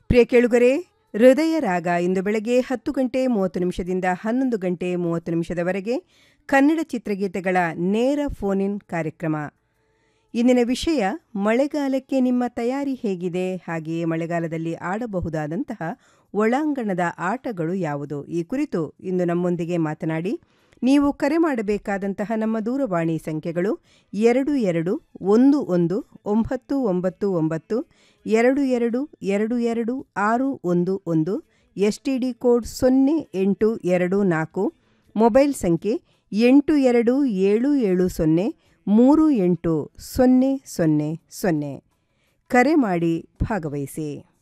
ಪ್ರಿಯ ಕೇಳುಗರೆ ಹೃದಯ ರಾಗ ಇಂದು ಬೆಳಗ್ಗೆ ಹತ್ತು ಗಂಟೆ ಮೂವತ್ತು ನಿಮಿಷದಿಂದ ಹನ್ನೊಂದು ಗಂಟೆ ಮೂವತ್ತು ನಿಮಿಷದವರೆಗೆ ಕನ್ನಡ ಚಿತ್ರಗೀತೆಗಳ ನೇರ ಫೋನ್ ಇನ್ ಕಾರ್ಯಕ್ರಮ ಇಂದಿನ ವಿಷಯ ಮಳೆಗಾಲಕ್ಕೆ ನಿಮ್ಮ ತಯಾರಿ ಹೇಗಿದೆ ಹಾಗೆಯೇ ಮಳೆಗಾಲದಲ್ಲಿ ಆಡಬಹುದಾದಂತಹ ಒಳಾಂಗಣದ ಆಟಗಳು ಯಾವುದು ಈ ಕುರಿತು ಇಂದು ನಮ್ಮೊಂದಿಗೆ ಮಾತನಾಡಿ ನೀವು ಕರೆ ಮಾಡಬೇಕಾದಂತಹ ನಮ್ಮ ದೂರವಾಣಿ ಸಂಖ್ಯೆಗಳು ಎರಡು ಎರಡು ಒಂದು ಒಂದು ಒಂಬತ್ತು ಒಂಬತ್ತು ಒಂಬತ್ತು ಎರಡು ಎರಡು ಎರಡು ಎರಡು ಆರು ಒಂದು ಒಂದು ಎಸ್ ಟಿ ಡಿ ಕೋಡ್ ಸೊನ್ನೆ ಎಂಟು ಎರಡು ನಾಲ್ಕು ಮೊಬೈಲ್ ಸಂಖ್ಯೆ ಎಂಟು ಎರಡು ಏಳು ಏಳು ಸೊನ್ನೆ ಮೂರು ಎಂಟು ಸೊನ್ನೆ ಸೊನ್ನೆ ಸೊನ್ನೆ ಕರೆ ಮಾಡಿ ಭಾಗವಹಿಸಿ